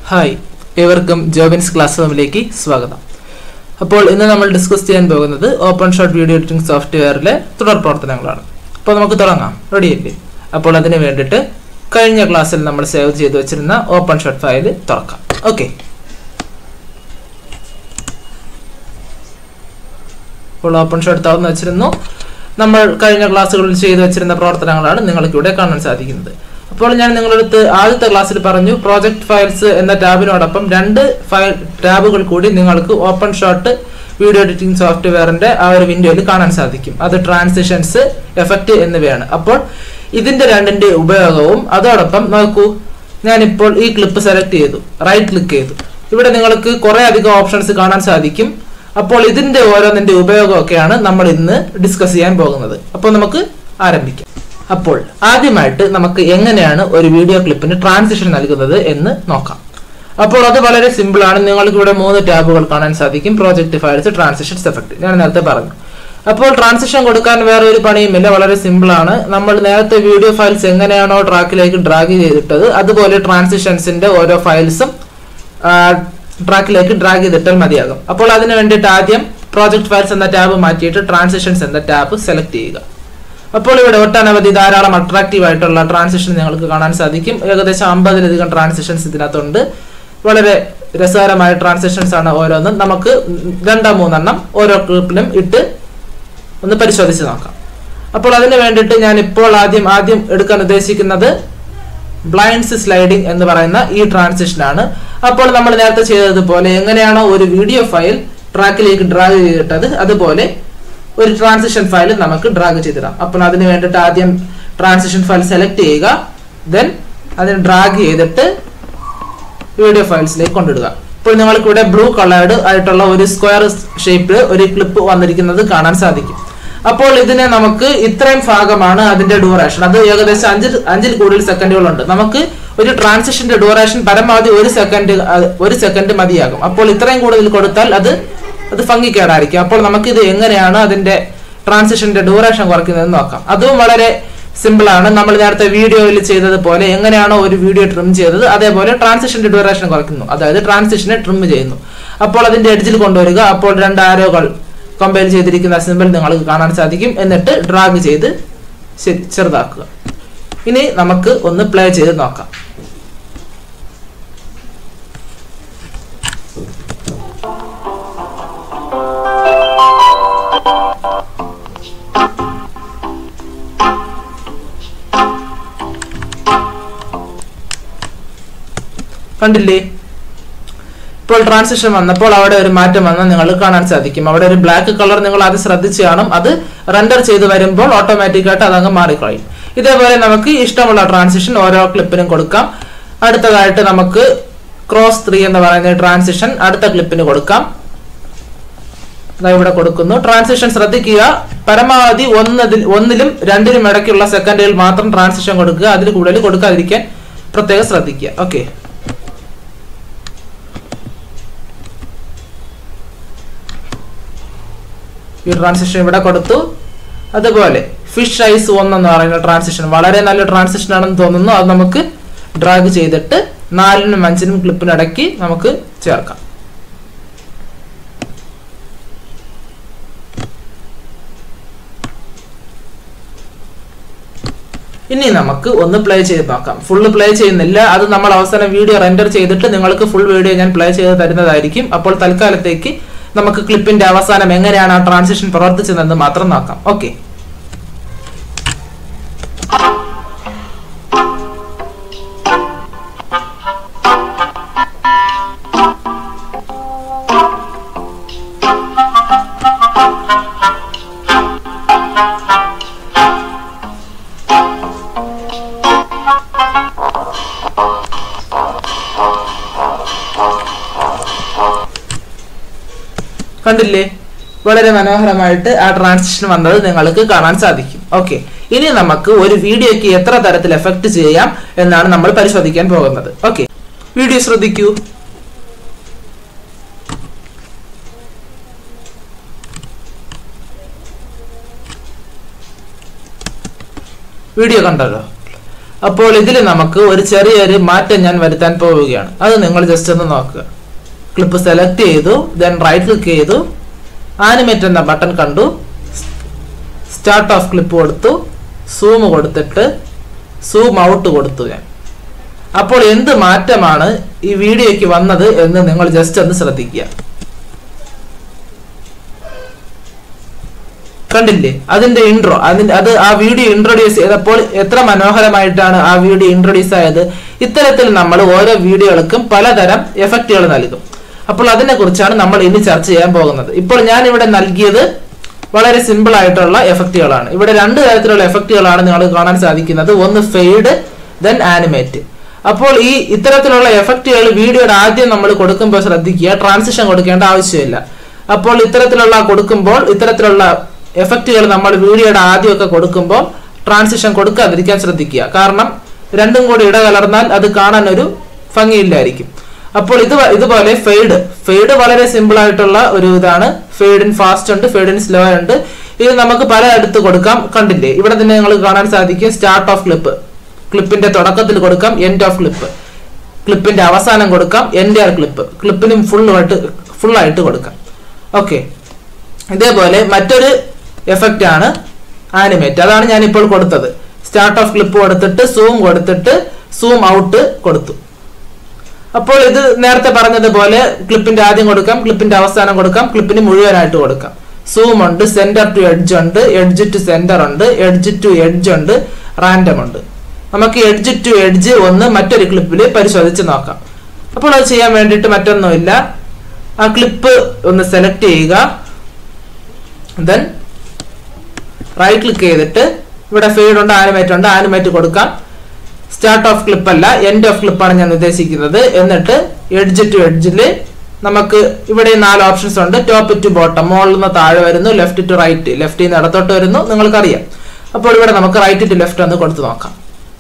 hi ഏവർക്കും Jobins class റൂമിലേക്ക് സ്വാഗതം അപ്പോൾ ഇന്ന് നമ്മൾ ഡിസ്കസ് ചെയ്യാൻ പോകുന്നത് ഓപ്പൺ ഷോട്ട് വീഡിയോ എഡിറ്റിംഗ് സോഫ്റ്റ്വെയറിലെ തുടർ പ്രവർത്തനങ്ങളാണ് അപ്പോൾ നമുക്ക് തുടങ്ങാം റെഡിയല്ലേ അപ്പോൾ അതിന് വേണ്ടിയിട്ട് കഴിഞ്ഞ ക്ലാസ്സിൽ നമ്മൾ സേവ് ചെയ്ത് വെച്ചിരുന്ന ഓപ്പൺ ഷോട്ട് ഫയൽ തുറക്കാം ഓക്കെ അപ്പോൾ ഓപ്പൺ ഷോട്ട് തുറന്ന് വെച്ചിരുന്നു നമ്മൾ കഴിഞ്ഞ ക്ലാസ്സുകളിൽ ചെയ്തു വെച്ചിരുന്ന പ്രവർത്തനങ്ങളാണ് നിങ്ങൾക്ക് ഇവിടെ കാണാൻ സാധിക്കുന്നത് അപ്പോൾ ഞാൻ നിങ്ങളടുത്ത് ആദ്യത്തെ ക്ലാസ്സിൽ പറഞ്ഞു പ്രോജക്റ്റ് ഫയൽസ് എന്ന ടാബിനോടൊപ്പം രണ്ട് ഫയൽ ടാബുകൾ കൂടി നിങ്ങൾക്ക് ഓപ്പൺ ഷോട്ട് വീഡിയോ എഡിറ്റിംഗ് സോഫ്റ്റ്വെയറിന്റെ ആ ഒരു വിൻഡോയിൽ കാണാൻ സാധിക്കും അത് ട്രാൻസിഷൻസ് എഫക്റ്റ് എന്നിവയാണ് അപ്പോൾ ഇതിന്റെ രണ്ടിന്റെ ഉപയോഗവും അതോടൊപ്പം നോക്കൂ ഞാനിപ്പോൾ ഈ ക്ലിപ്പ് സെലക്ട് ചെയ്തു റൈറ്റ് ക്ലിക്ക് ചെയ്തു ഇവിടെ നിങ്ങൾക്ക് കുറെ അധികം ഓപ്ഷൻസ് കാണാൻ സാധിക്കും അപ്പോൾ ഇതിന്റെ ഓരോന്നിന്റെ ഉപയോഗമൊക്കെയാണ് നമ്മൾ ഇന്ന് ഡിസ്കസ് ചെയ്യാൻ പോകുന്നത് അപ്പോൾ നമുക്ക് ആരംഭിക്കാം അപ്പോൾ ആദ്യമായിട്ട് നമുക്ക് എങ്ങനെയാണ് ഒരു വീഡിയോ ക്ലിപ്പിന് ട്രാൻസിഷൻ നൽകുന്നത് എന്ന് നോക്കാം അപ്പോൾ അത് വളരെ സിമ്പിൾ ആണ് നിങ്ങൾക്ക് ഇവിടെ മൂന്ന് ടാബുകൾ കാണാൻ സാധിക്കും പ്രോജക്റ്റ് ഫയൽസ് ട്രാൻസിഷൻസ് എഫക്ട് ഞാൻ നേരത്തെ പറഞ്ഞു അപ്പോൾ ട്രാൻസിഷൻ കൊടുക്കാൻ വേറെ ഒരു പണിയുമില്ല വളരെ സിമ്പിൾ ആണ് നമ്മൾ നേരത്തെ വീഡിയോ ഫയൽസ് എങ്ങനെയാണോ ട്രാക്കിലേക്ക് ഡ്രാഗ് ചെയ്തിട്ടത് അതുപോലെ ട്രാൻസിഷൻസിന്റെ ഓരോ ഫയൽസും ട്രാക്കിലേക്ക് ഡ്രാഗ് ചെയ്തിട്ടാൽ മതിയാകും അപ്പോൾ അതിന് വേണ്ടിയിട്ട് ആദ്യം പ്രോജക്റ്റ് ഫയൽസ് എന്ന ടാബ് മാറ്റിയിട്ട് ട്രാൻസിഷൻസ് എന്ന ടാബ് സെലക്ട് ചെയ്യുക അപ്പോൾ ഇവിടെ ഒട്ടനവധി ധാരാളം അട്രാക്റ്റീവ് ആയിട്ടുള്ള ട്രാൻസിഷൻ നിങ്ങൾക്ക് കാണാൻ സാധിക്കും ഏകദേശം അമ്പതിലധികം ട്രാൻസിഷൻസ് ഇതിനകത്തുണ്ട് വളരെ രസകരമായ ട്രാൻസിഷൻസ് ആണ് ഓരോന്നും നമുക്ക് രണ്ടോ മൂന്നെണ്ണം ഓരോ ക്ലിപ്പിലും ഇട്ട് ഒന്ന് പരിശോധിച്ച് നോക്കാം അപ്പോൾ അതിന് വേണ്ടിയിട്ട് ഞാൻ ഇപ്പോൾ ആദ്യം ആദ്യം എടുക്കാൻ ഉദ്ദേശിക്കുന്നത് ബ്ലൈൻഡ്സ് സ്ലൈഡിംഗ് എന്ന് പറയുന്ന ഈ ട്രാൻസിഷൻ ആണ് അപ്പോൾ നമ്മൾ നേരത്തെ ചെയ്തതുപോലെ എങ്ങനെയാണോ ഒരു വീഡിയോ ഫയൽ ട്രാക്കിലേക്ക് ഡ്രാഗ് ചെയ്തിട്ടത് അതുപോലെ ഒരു ട്രാൻസിഷൻ ഫയൽ നമുക്ക് ഡ്രാഗ് ചെയ്തിടാം അപ്പോൾ അതിന് വേണ്ടിയിട്ട് ആദ്യം ട്രാൻസിഷൻ ഫയൽ സെലക്ട് ചെയ്യുക ദെൻ അതിന് ഡ്രാഗ് ചെയ്തിട്ട് വീഡിയോ ഫയൽസിലേക്ക് കൊണ്ടിടുക ഇപ്പോൾ നിങ്ങൾക്ക് ഇവിടെ ബ്ലൂ കളേർഡ് ആയിട്ടുള്ള ഒരു സ്ക്വയർ ഷേപ്പിൽ ഒരു ക്ലിപ്പ് വന്നിരിക്കുന്നത് കാണാൻ സാധിക്കും അപ്പോൾ ഇതിനെ നമുക്ക് ഇത്രയും ഭാഗമാണ് അതിന്റെ ഡ്യൂറേഷൻ അത് ഏകദേശം അഞ്ചിൽ അഞ്ചിൽ കൂടുതൽ സെക്കൻഡുകളുണ്ട് നമുക്ക് ഒരു ട്രാൻസിഷന്റെ ഡ്യൂറേഷൻ പരമാവധി ഒരു സെക്കൻഡ് ഒരു സെക്കൻഡ് മതിയാകും അപ്പോൾ ഇത്രയും കൂടുതൽ കൊടുത്താൽ അത് അത് ഭംഗിക്കേടായിരിക്കും അപ്പോൾ നമുക്ക് ഇത് എങ്ങനെയാണ് അതിന്റെ ട്രാൻസിഷന്റെ ഡ്യൂറേഷൻ കുറയ്ക്കുന്നത് നോക്കാം അതും വളരെ സിമ്പിൾ ആണ് നമ്മൾ നേരത്തെ വീഡിയോയിൽ ചെയ്തതുപോലെ എങ്ങനെയാണോ ഒരു വീഡിയോ ട്രിം ചെയ്തത് അതേപോലെ ട്രാൻസിഷന്റെ ഡ്യൂറേഷൻ കുറയ്ക്കുന്നു അതായത് ട്രാൻസിഷനെ ട്രിം ചെയ്യുന്നു അപ്പോൾ അതിന്റെ എഡ്ജിൽ കൊണ്ടുവരിക അപ്പോൾ രണ്ട് ആരോകൾ കമ്പയർ ചെയ്തിരിക്കുന്ന സിമ്പിൾ നിങ്ങൾക്ക് കാണാൻ സാധിക്കും എന്നിട്ട് ഡ്രാഗ് ചെയ്ത് ചെറുതാക്കുക ഇനി നമുക്ക് ഒന്ന് പ്ലേ ചെയ്ത് നോക്കാം കണ്ടില്ലേ ഇപ്പോൾ ട്രാൻസിഷൻ വന്നപ്പോൾ അവിടെ ഒരു മാറ്റം വന്ന് നിങ്ങൾക്ക് കാണാൻ സാധിക്കും അവിടെ ഒരു ബ്ലാക്ക് കളർ നിങ്ങൾ അത് ശ്രദ്ധിച്ച് കാണും അത് റെൻഡർ ചെയ്ത് വരുമ്പോൾ ഓട്ടോമാറ്റിക്കായിട്ട് അതങ്ങ് മാറിക്കളയും ഇതേപോലെ നമുക്ക് ഇഷ്ടമുള്ള ട്രാൻസിഷൻ ഓരോ ക്ലിപ്പിനും കൊടുക്കാം അടുത്തതായിട്ട് നമുക്ക് ക്രോസ് ത്രീ എന്ന് പറയുന്ന ട്രാൻസിഷൻ അടുത്ത ക്ലിപ്പിന് കൊടുക്കാം ഇവിടെ കൊടുക്കുന്നു ട്രാൻസിഷൻ ശ്രദ്ധിക്കുക പരമാവധി ഒന്നതിൽ ഒന്നിലും രണ്ടിലും ഇടയ്ക്കുള്ള സെക്കൻഡുകൾ മാത്രം ട്രാൻസിഷൻ കൊടുക്കുക അതിൽ കൂടുതൽ കൊടുക്കാതിരിക്കാൻ പ്രത്യേകം ശ്രദ്ധിക്കുക ഓക്കെ ഈ ട്രാൻസിഷൻ ഇവിടെ കൊടുത്തു അതുപോലെ ഫിഷ് ഐസ് വൺ എന്ന് പറയുന്ന ട്രാൻസിഷൻ വളരെ നല്ല ട്രാൻസിഷൻ ആണെന്ന് തോന്നുന്നു അത് നമുക്ക് ഡ്രാഗ് ചെയ്തിട്ട് നാലിനും അഞ്ചിനും ക്ലിപ്പിനിടയ്ക്ക് നമുക്ക് ചേർക്കാം ഇനി നമുക്ക് ഒന്ന് പ്ലേ ചെയ്ത് നോക്കാം ഫുള്ള് പ്ലേ ചെയ്യുന്നില്ല അത് നമ്മൾ അവസാനം വീഡിയോ റെൻഡർ ചെയ്തിട്ട് നിങ്ങൾക്ക് ഫുൾ വീഡിയോ ഞാൻ പ്ലേ ചെയ്ത് തരുന്നതായിരിക്കും അപ്പോൾ തൽക്കാലത്തേക്ക് നമുക്ക് ക്ലിപ്പിന്റെ അവസാനം എങ്ങനെയാണ് ആ ട്രാൻസിഷൻ പ്രവർത്തിച്ചതെന്ന് മാത്രം നോക്കാം ഓക്കെ കണ്ടില്ലേ വളരെ മനോഹരമായിട്ട് ആ ട്രാൻസിഷൻ വന്നത് നിങ്ങൾക്ക് കാണാൻ സാധിക്കും ഓക്കെ ഇനി നമുക്ക് ഒരു വീഡിയോയ്ക്ക് എത്ര തരത്തിൽ എഫക്ട് ചെയ്യാം എന്നാണ് നമ്മൾ പരിശോധിക്കാൻ പോകുന്നത് ഓക്കെ വീഡിയോ ശ്രദ്ധിക്കൂ വീഡിയോ കണ്ടല്ലോ അപ്പോൾ ഇതിൽ നമുക്ക് ഒരു ചെറിയൊരു മാറ്റം ഞാൻ വരുത്താൻ പോവുകയാണ് അത് നിങ്ങൾ ജസ്റ്റ് ഒന്ന് നോക്കുക ക്ലിപ്പ് സെലക്ട് ചെയ്തു ദെൻ റൈറ്റ് ക്ലിക്ക് ചെയ്തു ആനിമേറ്റ് എന്ന ബട്ടൺ കണ്ടു സ്റ്റാർട്ട് ഓഫ് ക്ലിപ്പ് കൊടുത്തു സൂം കൊടുത്തിട്ട് സൂം ഔട്ട് കൊടുത്തു ഞാൻ അപ്പോൾ എന്ത് മാറ്റമാണ് ഈ വീഡിയോയ്ക്ക് വന്നത് എന്ന് നിങ്ങൾ ജസ്റ്റ് ഒന്ന് ശ്രദ്ധിക്കുക കണ്ടില്ലേ അതിന്റെ ഇൻട്രോ അതിന്റെ അത് ആ വീഡിയോ ഇൻട്രൊഡ്യൂസ് ചെയ്തപ്പോൾ എത്ര മനോഹരമായിട്ടാണ് ആ വീഡിയോ ഇൻട്രൊഡ്യൂസ് ആയത് ഇത്തരത്തിൽ നമ്മൾ ഓരോ വീഡിയോകൾക്കും പലതരം എഫക്റ്റുകൾ നൽകും അപ്പോൾ അതിനെ കുറിച്ചാണ് നമ്മൾ ഇനി ചർച്ച ചെയ്യാൻ പോകുന്നത് ഇപ്പോൾ ഞാൻ ഇവിടെ നൽകിയത് വളരെ സിമ്പിൾ ആയിട്ടുള്ള എഫക്റ്റുകളാണ് ഇവിടെ രണ്ട് തരത്തിലുള്ള എഫക്റ്റുകളാണ് നിങ്ങൾക്ക് കാണാൻ സാധിക്കുന്നത് ഒന്ന് ഫെയ്ഡ് ദെൻ ആനിമേറ്റ് അപ്പോൾ ഈ ഇത്തരത്തിലുള്ള എഫക്റ്റുകൾ വീഡിയോയുടെ ആദ്യം നമ്മൾ കൊടുക്കുമ്പോൾ ശ്രദ്ധിക്കുക ട്രാൻസിഷൻ കൊടുക്കേണ്ട ആവശ്യമില്ല അപ്പോൾ ഇത്തരത്തിലുള്ള കൊടുക്കുമ്പോൾ ഇത്തരത്തിലുള്ള എഫക്റ്റുകൾ നമ്മൾ വീഡിയോയുടെ ആദ്യമൊക്കെ കൊടുക്കുമ്പോൾ ട്രാൻസിഷൻ കൊടുക്കാതിരിക്കാൻ ശ്രദ്ധിക്കുക കാരണം രണ്ടും കൂടി ഇടകലർന്നാൽ അത് കാണാൻ ഒരു ഭംഗിയില്ലായിരിക്കും അപ്പോൾ ഇത് ഇതുപോലെ ഫെയ്ഡ് ഫെയ്ഡ് വളരെ സിമ്പിൾ ആയിട്ടുള്ള ഒരു ഇതാണ് ഫെയ്ഡ് ഇൻ ഫാസ്റ്റ് ഉണ്ട് ഫെയ്ഡ് ഇൻ സ്ലോ ഉണ്ട് ഇത് നമുക്ക് പല അടുത്ത് കൊടുക്കാം കണ്ടില്ലേ ഇവിടെ തന്നെ നിങ്ങൾക്ക് കാണാൻ സാധിക്കും സ്റ്റാർട്ട് ഓഫ് ക്ലിപ്പ് ക്ലിപ്പിന്റെ തുടക്കത്തിൽ കൊടുക്കാം എൻഡ് ഓഫ് ക്ലിപ്പ് ക്ലിപ്പിന്റെ അവസാനം കൊടുക്കാം എൻഡ് ആർ ക്ലിപ്പ് ക്ലിപ്പിനും ഫുൾ ആയിട്ട് ഫുൾ ആയിട്ട് കൊടുക്കാം ഓക്കെ ഇതേപോലെ മറ്റൊരു എഫക്റ്റ് ആണ് ആനിമേറ്റ് അതാണ് ഞാൻ ഇപ്പോൾ കൊടുത്തത് സ്റ്റാർട്ട് ഓഫ് ക്ലിപ്പ് കൊടുത്തിട്ട് സൂം കൊടുത്തിട്ട് സൂം ഔട്ട് കൊടുത്തു അപ്പോൾ ഇത് നേരത്തെ പറഞ്ഞതുപോലെ ക്ലിപ്പിന്റെ ആദ്യം കൊടുക്കാം ക്ലിപ്പിന്റെ അവസാനം കൊടുക്കാം ക്ലിപ്പിന് മുഴുവനായിട്ട് കൊടുക്കാം സൂം ഉണ്ട് സെന്റർ ടു എഡ്ജ് ഉണ്ട് എഡ്ജ് ടു സെന്റർ ഉണ്ട് എഡ്ജ് ടു എഡ്ജ് ഉണ്ട് റാൻഡം ഉണ്ട് നമുക്ക് എഡ്ജ് ടു എഡ്ജ് ഒന്ന് മറ്റൊരു ക്ലിപ്പിൽ പരിശോധിച്ച് നോക്കാം അപ്പോൾ അത് ചെയ്യാൻ വേണ്ടിയിട്ട് മറ്റൊന്നുമില്ല ആ ക്ലിപ്പ് ഒന്ന് സെലക്ട് ചെയ്യുക ദെൻ റൈറ്റ് ക്ലിക്ക് ചെയ്തിട്ട് ഇവിടെ ഫീഡ് ഉണ്ട് ആനിമേറ്റ് ഉണ്ട് ആനിമേറ്റ് കൊടുക്കാം സ്റ്റാർട്ട് ഓഫ് ക്ലിപ്പ് അല്ല എൻഡ് ഓഫ് ക്ലിപ്പാണ് ഞാൻ ഉദ്ദേശിക്കുന്നത് എന്നിട്ട് എഡ്ജ് ടു എഡ്ജിൽ നമുക്ക് ഇവിടെ നാല് ഓപ്ഷൻസ് ഉണ്ട് ടോപ്പ് ടു ബോട്ടം മുകളിൽ നിന്ന് താഴെ വരുന്നു ലെഫ്റ്റ് ടു റൈറ്റ് ലെഫ്റ്റിൽ നിന്ന് ഇടത്തോട്ട് വരുന്നു നിങ്ങൾക്കറിയാം അപ്പോൾ ഇവിടെ നമുക്ക് റൈറ്റ് ടു ലെഫ്റ്റ് ഒന്ന് കൊടുത്തു നോക്കാം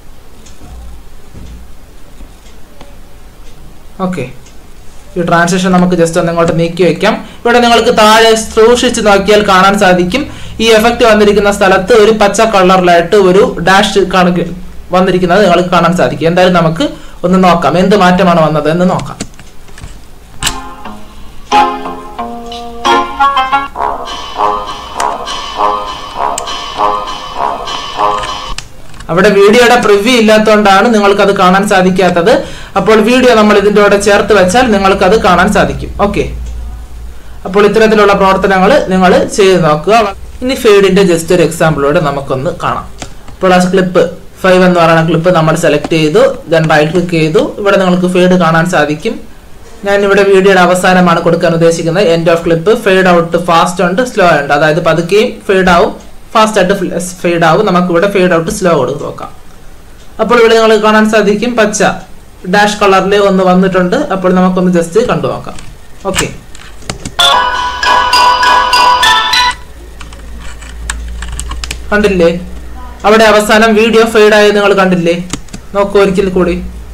ഓക്കെ ഈ ട്രാൻസാക്ഷൻ നമുക്ക് ജസ്റ്റ് ഒന്ന് ഇങ്ങോട്ട് നീക്കി വെക്കാം ഇവിടെ നിങ്ങൾക്ക് താഴെ സൂക്ഷിച്ച് നോക്കിയാൽ കാണാൻ സാധിക്കും ഈ എഫക്റ്റ് വന്നിരിക്കുന്ന സ്ഥലത്ത് ഒരു പച്ച കളറിലായിട്ട് ഒരു ഡാഷ് കണക്ക് വന്നിരിക്കുന്നത് നിങ്ങൾക്ക് കാണാൻ സാധിക്കും എന്തായാലും നമുക്ക് ഒന്ന് നോക്കാം എന്ത് മാറ്റമാണ് വന്നത് എന്ന് നോക്കാം അവിടെ വീഡിയോയുടെ പ്രിവ്യൂ ഇല്ലാത്തതുകൊണ്ടാണ് നിങ്ങൾക്ക് അത് കാണാൻ സാധിക്കാത്തത് അപ്പോൾ വീഡിയോ നമ്മൾ ഇതിന്റെ കൂടെ ചേർത്ത് വെച്ചാൽ നിങ്ങൾക്ക് അത് കാണാൻ സാധിക്കും ഓക്കെ അപ്പോൾ ഇത്തരത്തിലുള്ള പ്രവർത്തനങ്ങൾ നിങ്ങൾ ചെയ്ത് നോക്കുക ഇനി ഫീഡിന്റെ ജസ്റ്റ് ഒരു എക്സാമ്പിളോടെ നമുക്കൊന്ന് കാണാം ഇപ്പോൾ ആ ക്ലിപ്പ് ഫൈവ് എന്ന് പറയുന്ന ക്ലിപ്പ് നമ്മൾ സെലക്ട് ചെയ്തു ദെൻ റൈറ്റ് ക്ലിക്ക് ചെയ്തു ഇവിടെ നിങ്ങൾക്ക് ഫീഡ് കാണാൻ സാധിക്കും ഞാൻ ഇവിടെ വീഡിയോയുടെ അവസാനമാണ് കൊടുക്കാൻ ഉദ്ദേശിക്കുന്നത് end of clip fade out fast ഉണ്ട് സ്ലോ ഉണ്ട് അതായത് പതുക്കെയും ഫെയ്ഡ് ആവും ഫാസ്റ്റ് ആയിട്ട് ഫെയ്ഡ് ആവും നമുക്ക് ഇവിടെ ഫെയ്ഡ് ഔട്ട് സ്ലോ കൊടുത്ത് നോക്കാം അപ്പോൾ ഇവിടെ നിങ്ങൾക്ക് കാണാൻ സാധിക്കും പച്ച ഡാഷ് കളറിൽ ഒന്ന് വന്നിട്ടുണ്ട് അപ്പോൾ നമുക്കൊന്ന് ജസ്റ്റ് കണ്ടു നോക്കാം ഓക്കെ കണ്ടില്ലേ അവിടെ അവസാനം വീഡിയോ ഫെയ്ഡ് ആയത് നിങ്ങൾ കണ്ടില്ലേ നോക്കൂ ഒരിക്കൽ കൂടി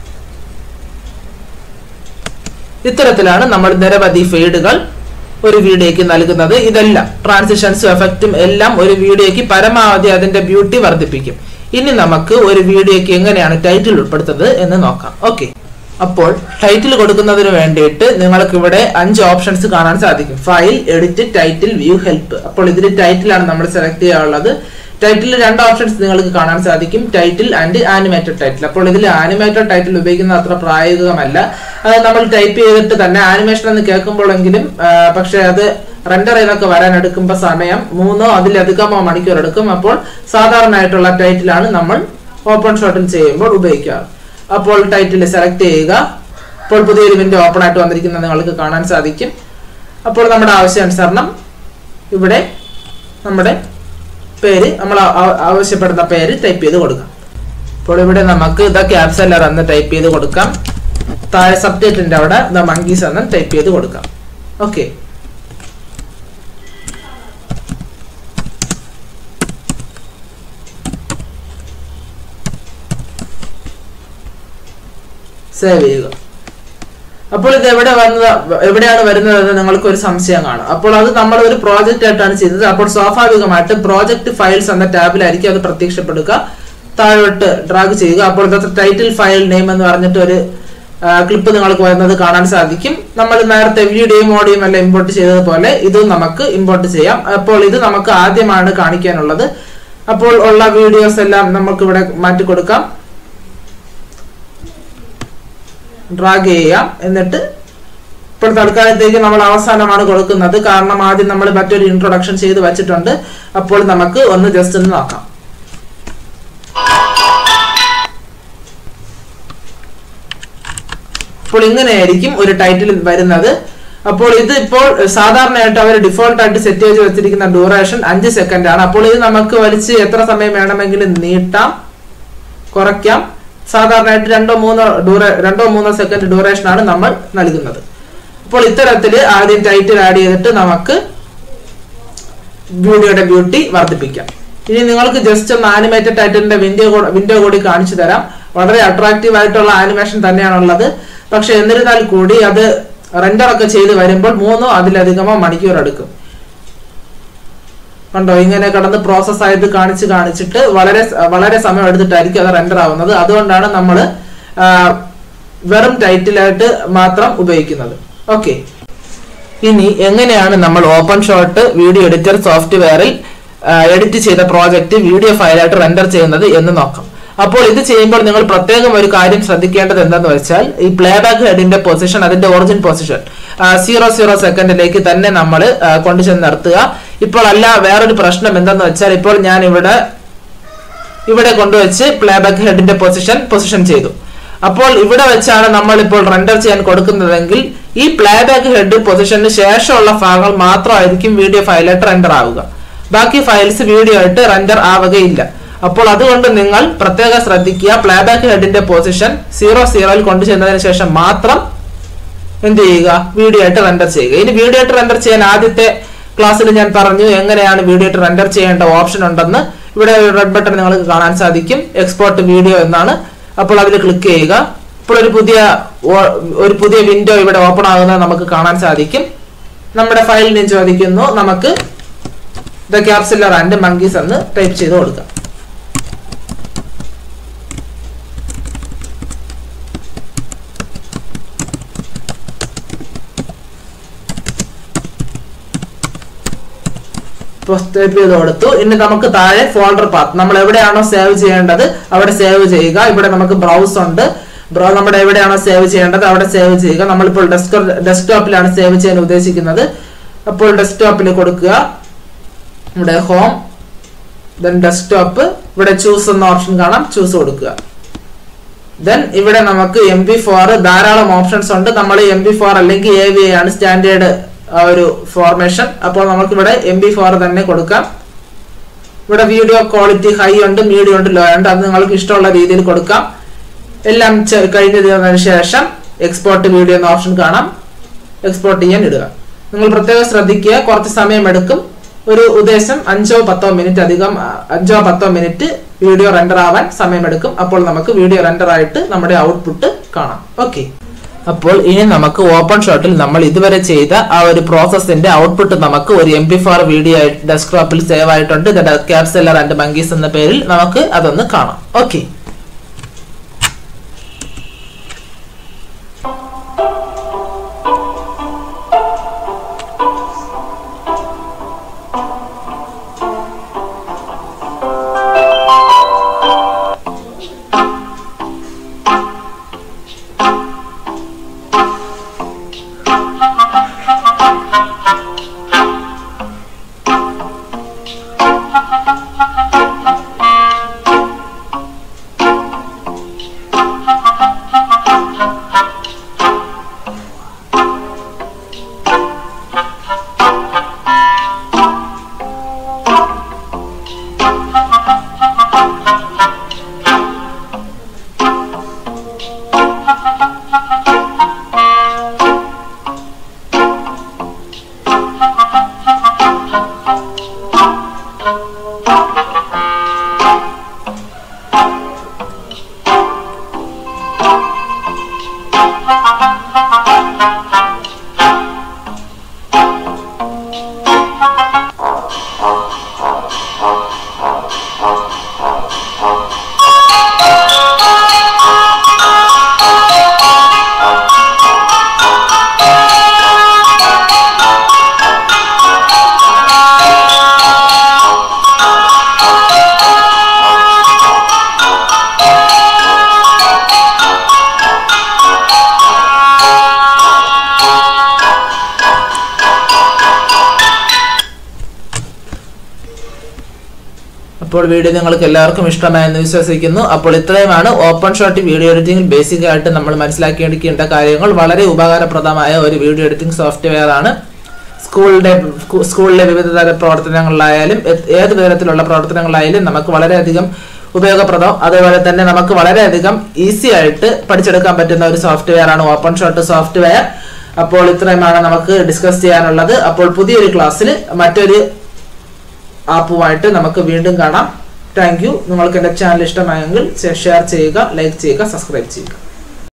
ഇത്തരത്തിലാണ് നമ്മൾ നിരവധി ഫീഡുകൾ ഒരു വീഡിയോയ്ക്ക് നൽകുന്നത് ഇതെല്ലാം ട്രാൻസിഷൻസും എഫക്റ്റും എല്ലാം ഒരു വീഡിയോയ്ക്ക് പരമാവധി അതിന്റെ ബ്യൂട്ടി വർദ്ധിപ്പിക്കും ഇനി നമുക്ക് ഒരു വീഡിയോയ്ക്ക് എങ്ങനെയാണ് ടൈറ്റിൽ ഉൾപ്പെടുത്തുന്നത് എന്ന് നോക്കാം ഓക്കെ അപ്പോൾ ടൈറ്റിൽ കൊടുക്കുന്നതിന് വേണ്ടിയിട്ട് നിങ്ങൾക്ക് ഇവിടെ അഞ്ച് ഓപ്ഷൻസ് കാണാൻ സാധിക്കും file edit title view help അപ്പോൾ ഇതിൽ ടൈറ്റിലാണ് നമ്മൾ സെലക്ട് ചെയ്യാനുള്ളത് ടൈറ്റിൽ രണ്ട് ഓപ്ഷൻസ് നിങ്ങൾക്ക് കാണാൻ സാധിക്കും ടൈറ്റിൽ ആൻഡ് ആനിമേറ്റഡ് ടൈറ്റിൽ അപ്പോൾ ഇതിൽ ആനിമേറ്റഡ് ടൈറ്റിൽ ഉപയോഗിക്കുന്നത് അത്ര പ്രായോഗികമല്ല അത് നമ്മൾ ടൈപ്പ് ചെയ്തിട്ട് തന്നെ ആനിമേഷൻ എന്ന് കേൾക്കുമ്പോഴെങ്കിലും പക്ഷെ അത് റെൻഡർ ചെയ്തൊക്കെ വരാൻ എടുക്കുമ്പോൾ സമയം മൂന്നോ അതിലധികമോ മണിക്കൂർ എടുക്കും അപ്പോൾ സാധാരണ ആയിട്ടുള്ള ടൈറ്റിലാണ് നമ്മൾ ഓപ്പൺ ഷോട്ടിൽ ചെയ്യുമ്പോൾ ഉപയോഗിക്കാറ് അപ്പോൾ ടൈറ്റിൽ സെലക്ട് ചെയ്യുക അപ്പോൾ പുതിയൊരു വിൻഡോ ഓപ്പൺ ആയിട്ട് വന്നിരിക്കുന്നത് നിങ്ങൾക്ക് കാണാൻ സാധിക്കും അപ്പോൾ നമ്മുടെ ആവശ്യാനുസരണം ഇവിടെ നമ്മുടെ പേര് നമ്മൾ ആവശ്യപ്പെടുന്ന പേര് ടൈപ്പ് ചെയ്ത് കൊടുക്കാം അപ്പോൾ ഇവിടെ നമുക്ക് ദ ക്യാപ്സലർ എന്ന് ടൈപ്പ് ചെയ്ത് കൊടുക്കാം താഴെ സബ്ജക്റ്റിന്റെ അവിടെ ദ മങ്കീസ് എന്ന് ടൈപ്പ് ചെയ്ത് കൊടുക്കാം ഓക്കെ സേവ് ചെയ്യുക അപ്പോൾ ഇത് എവിടെ വന്നത് എവിടെയാണ് വരുന്നത് എന്ന് നിങ്ങൾക്ക് ഒരു സംശയം കാണും അപ്പോൾ അത് നമ്മൾ ഒരു പ്രോജക്റ്റ് ആയിട്ടാണ് ചെയ്തത് അപ്പോൾ സ്വാഭാവികമായിട്ട് പ്രോജക്റ്റ് ഫയൽസ് എന്ന ടാബിലായിരിക്കും അത് പ്രത്യക്ഷപ്പെടുക താഴോട്ട് ഡ്രാഗ് ചെയ്യുക അപ്പോൾ ഇന്നത്തെ ടൈറ്റിൽ ഫയൽ നെയിം എന്ന് പറഞ്ഞിട്ട് ഒരു ക്ലിപ്പ് നിങ്ങൾക്ക് വരുന്നത് കാണാൻ സാധിക്കും നമ്മൾ നേരത്തെ വീഡിയോയും ഓഡിയോയും എല്ലാം ഇമ്പോർട്ട് ചെയ്തതുപോലെ ഇതും നമുക്ക് ഇമ്പോർട്ട് ചെയ്യാം അപ്പോൾ ഇത് നമുക്ക് ആദ്യമാണ് കാണിക്കാനുള്ളത് അപ്പോൾ ഉള്ള വീഡിയോസ് എല്ലാം നമുക്ക് ഇവിടെ മാറ്റി കൊടുക്കാം ഡ്രാഗ് ചെയ്യാം എന്നിട്ട് ഇപ്പോൾ തൽക്കാലത്തേക്ക് നമ്മൾ അവസാനമാണ് കൊടുക്കുന്നത് കാരണം ആദ്യം നമ്മൾ മറ്റൊരു ഇൻട്രൊഡക്ഷൻ ചെയ്ത് വെച്ചിട്ടുണ്ട് അപ്പോൾ നമുക്ക് ഒന്ന് ജസ്റ്റ് ഒന്ന് നോക്കാം അപ്പോൾ ഇങ്ങനെയായിരിക്കും ഒരു ടൈറ്റിൽ വരുന്നത് അപ്പോൾ ഇത് ഇപ്പോൾ സാധാരണയായിട്ട് അവർ ഡിഫോൾട്ട് ആയിട്ട് സെറ്റ് ചെയ്ത് വെച്ചിരിക്കുന്ന ഡ്യൂറേഷൻ അഞ്ച് സെക്കൻഡ് ആണ് അപ്പോൾ ഇത് നമുക്ക് വലിച്ച് എത്ര സമയം വേണമെങ്കിലും നീട്ടാം കുറയ്ക്കാം സാധാരണയായിട്ട് രണ്ടോ മൂന്നോ ഡ്യൂറേ രണ്ടോ മൂന്നോ സെക്കൻഡ് ഡ്യൂറേഷൻ ആണ് നമ്മൾ നൽകുന്നത് അപ്പോൾ ഇത്തരത്തിൽ ആദ്യം ടൈറ്റിൽ ആഡ് ചെയ്തിട്ട് നമുക്ക് വീഡിയോയുടെ ബ്യൂട്ടി വർദ്ധിപ്പിക്കാം ഇനി നിങ്ങൾക്ക് ജസ്റ്റ് ഒന്ന് ആനിമേറ്റഡ് ടൈറ്റിലിന്റെ വിൻഡോ വിൻഡോ കൂടി കാണിച്ചു തരാം വളരെ അട്രാക്റ്റീവ് ആയിട്ടുള്ള ആനിമേഷൻ തന്നെയാണുള്ളത് പക്ഷെ എന്നിരുന്നാൽ കൂടി അത് റെൻഡർ ഒക്കെ ചെയ്ത് വരുമ്പോൾ മൂന്നോ അതിലധികമോ മണിക്കൂർ എടുക്കും കണ്ടോ ഇങ്ങനെ കടന്ന് പ്രോസസ് ആയിട്ട് കാണിച്ച് കാണിച്ചിട്ട് വളരെ വളരെ സമയം എടുത്തിട്ടായിരിക്കും അത് റെൻഡർ ആവുന്നത് അതുകൊണ്ടാണ് നമ്മൾ വെറും ടൈറ്റിലായിട്ട് മാത്രം ഉപയോഗിക്കുന്നത് ഓക്കെ ഇനി എങ്ങനെയാണ് നമ്മൾ ഓപ്പൺ ഷോട്ട് വീഡിയോ എഡിറ്റർ സോഫ്റ്റ്വെയറിൽ എഡിറ്റ് ചെയ്ത പ്രോജക്റ്റ് വീഡിയോ ഫയലായിട്ട് റെൻഡർ ചെയ്യുന്നത് എന്ന് നോക്കാം അപ്പോൾ ഇത് ചെയ്യുമ്പോൾ നിങ്ങൾ പ്രത്യേകം ഒരു കാര്യം ശ്രദ്ധിക്കേണ്ടത് എന്താന്ന് വെച്ചാൽ ഈ പ്ലേബാക്ക് ഹെഡിന്റെ പൊസിഷൻ അതിന്റെ ഒറിജിൻ പൊസിഷൻ സീറോ സീറോ സെക്കൻഡിലേക്ക് തന്നെ നമ്മൾ കൊണ്ടുചെന്ന് നിർത്തുക ഇപ്പോൾ അല്ല വേറൊരു പ്രശ്നം എന്താന്ന് വെച്ചാൽ ഇപ്പോൾ ഞാൻ ഇവിടെ ഇവിടെ കൊണ്ടുവച്ച് പ്ലേബാക്ക് ഹെഡിന്റെ പൊസിഷൻ പൊസിഷൻ ചെയ്തു അപ്പോൾ ഇവിടെ വെച്ചാണ് നമ്മൾ ഇപ്പോൾ റെൻഡർ ചെയ്യാൻ കൊടുക്കുന്നതെങ്കിൽ ഈ പ്ലേബാക്ക് ഹെഡ് പൊസിഷന് ശേഷമുള്ള ഭാഗങ്ങൾ മാത്രമായിരിക്കും വീഡിയോ ഫയലായിട്ട് റെൻഡർ ആവുക ബാക്കി ഫയൽസ് വീഡിയോ ആയിട്ട് റെൻഡർ ആവുകയില്ല അപ്പോൾ അതുകൊണ്ട് നിങ്ങൾ പ്രത്യേകം ശ്രദ്ധിക്കുക പ്ലേബാക്ക് ഹെഡിന്റെ പൊസിഷൻ സീറോ സീറോയിൽ കൊണ്ടുചെന്നതിന് ശേഷം മാത്രം എന്ത് ചെയ്യുക വീഡിയോ ആയിട്ട് റെൻഡർ ചെയ്യുക ഇനി വീഡിയോ ആയിട്ട് റെൻഡർ ചെയ്യാൻ ആദ്യത്തെ ക്ലാസ്സിൽ ഞാൻ പറഞ്ഞു എങ്ങനെയാണ് വീഡിയോ ആയിട്ട് റെൻഡർ ചെയ്യേണ്ട ഓപ്ഷൻ ഉണ്ടെന്ന് ഇവിടെ റെഡ് ബട്ടൺ നിങ്ങൾക്ക് കാണാൻ സാധിക്കും എക്സ്പോർട്ട് വീഡിയോ എന്നാണ് അപ്പോൾ അതിൽ ക്ലിക്ക് ചെയ്യുക ഇപ്പോൾ ഒരു പുതിയ ഒരു പുതിയ വിൻഡോ ഇവിടെ ഓപ്പൺ ആകുന്നത് നമുക്ക് കാണാൻ സാധിക്കും നമ്മുടെ ഫയലിന് ചോദിക്കുന്നു നമുക്ക് ദ ക്യാപ്സിലർ ആൻഡ് മങ്കീസ് എന്ന് ടൈപ്പ് ചെയ്ത് കൊടുക്കാം ടൈപ്പ് ചെയ്ത് കൊടുത്തു ഇനി നമുക്ക് താഴെ ഫോൾഡർ പാത്ത് നമ്മൾ എവിടെയാണോ സേവ് ചെയ്യേണ്ടത് അവിടെ സേവ് ചെയ്യുക ഇവിടെ നമുക്ക് ബ്രൗസ് ഉണ്ട് നമ്മുടെ എവിടെയാണോ സേവ് ചെയ്യേണ്ടത് അവിടെ സേവ് ചെയ്യുക നമ്മളിപ്പോൾ ഡെസ്ക് ഡെസ്ക്ടോപ്പിലാണ് സേവ് ചെയ്യാൻ ഉദ്ദേശിക്കുന്നത് അപ്പോൾ ഡെസ്ക്ടോപ്പിൽ കൊടുക്കുക ഇവിടെ ഹോം ദെൻ ഡെസ്ക്ടോപ്പ് ഇവിടെ ചൂസ് എന്ന ഓപ്ഷൻ കാണാം ചൂസ് കൊടുക്കുക ദെൻ ഇവിടെ നമുക്ക് എം പി ഫോർ ധാരാളം ഓപ്ഷൻസ് ഉണ്ട് നമ്മൾ എം പി ഫോർ അല്ലെങ്കിൽ എ വി ആണ് സ്റ്റാൻഡേർഡ് ആ ഒരു ഫോർമേഷൻ അപ്പോൾ നമുക്ക് ഇവിടെ എം ബി ഫോർ തന്നെ കൊടുക്കാം ഇവിടെ വീഡിയോ ക്വാളിറ്റി ഹൈ ഉണ്ട് മീഡിയം ഉണ്ട് ലോ ഉണ്ട് അത് നിങ്ങൾക്ക് ഇഷ്ടമുള്ള രീതിയിൽ കൊടുക്കാം എല്ലാം കഴിഞ്ഞതിന് ശേഷം എക്സ്പോർട്ട് വീഡിയോ എന്ന ഓപ്ഷൻ കാണാം എക്സ്പോർട്ട് ചെയ്യാൻ ഇടുക നിങ്ങൾ പ്രത്യേകം ശ്രദ്ധിക്കുക കുറച്ച് സമയം എടുക്കും ഒരു ഉദ്ദേശം അഞ്ചോ പത്തോ മിനിറ്റ് അധികം അഞ്ചോ പത്തോ മിനിറ്റ് വീഡിയോ റെൻഡർ ആവാൻ സമയമെടുക്കും അപ്പോൾ നമുക്ക് വീഡിയോ റെൻഡർ ആയിട്ട് നമ്മുടെ ഔട്ട്പുട്ട് കാണാം ഓക്കെ അപ്പോൾ ഇനി നമുക്ക് ഓപ്പൺ ഷോട്ടിൽ നമ്മൾ ഇതുവരെ ചെയ്ത ആ ഒരു പ്രോസസ്സിന്റെ ഔട്ട്പുട്ട് നമുക്ക് ഒരു എം പി ഫോർ വീഡിയോ ഡെസ്ക്ടോപ്പിൽ സേവ് ആയിട്ടുണ്ട് ക്യാപ്സെല്ലർ ആൻഡ് മങ്കീസ് എന്ന പേരിൽ നമുക്ക് അതൊന്ന് കാണാം ഓക്കെ അപ്പോൾ വീഡിയോ നിങ്ങൾക്ക് എല്ലാവർക്കും ഇഷ്ടമായെന്ന് വിശ്വസിക്കുന്നു അപ്പോൾ ഇത്രയുമാണ് ഓപ്പൺ ഷോട്ട് വീഡിയോ എഡിറ്റിംഗിൽ ബേസിക് ആയിട്ട് നമ്മൾ മനസ്സിലാക്കിയിരിക്കേണ്ട കാര്യങ്ങൾ വളരെ ഉപകാരപ്രദമായ ഒരു വീഡിയോ എഡിറ്റിംഗ് സോഫ്റ്റ്വെയർ ആണ് സ്കൂളിന്റെ സ്കൂളിലെ വിവിധ തര പ്രവർത്തനങ്ങളിലായാലും ഏത് ഏത് തരത്തിലുള്ള പ്രവർത്തനങ്ങളായാലും നമുക്ക് വളരെയധികം ഉപയോഗപ്രദം അതുപോലെ തന്നെ നമുക്ക് വളരെയധികം ഈസി ആയിട്ട് പഠിച്ചെടുക്കാൻ പറ്റുന്ന ഒരു സോഫ്റ്റ്വെയർ ആണ് ഓപ്പൺ ഷോട്ട് സോഫ്റ്റ്വെയർ അപ്പോൾ ഇത്രയുമാണ് നമുക്ക് ഡിസ്കസ് ചെയ്യാനുള്ളത് അപ്പോൾ പുതിയൊരു ക്ലാസ്സിൽ മറ്റൊരു ആപ്പുമായിട്ട് നമുക്ക് വീണ്ടും കാണാം താങ്ക് യു നിങ്ങൾക്ക് എൻ്റെ ചാനൽ ഇഷ്ടമായെങ്കിൽ ഷെയർ ചെയ്യുക ലൈക്ക് ചെയ്യുക സബ്സ്ക്രൈബ് ചെയ്യുക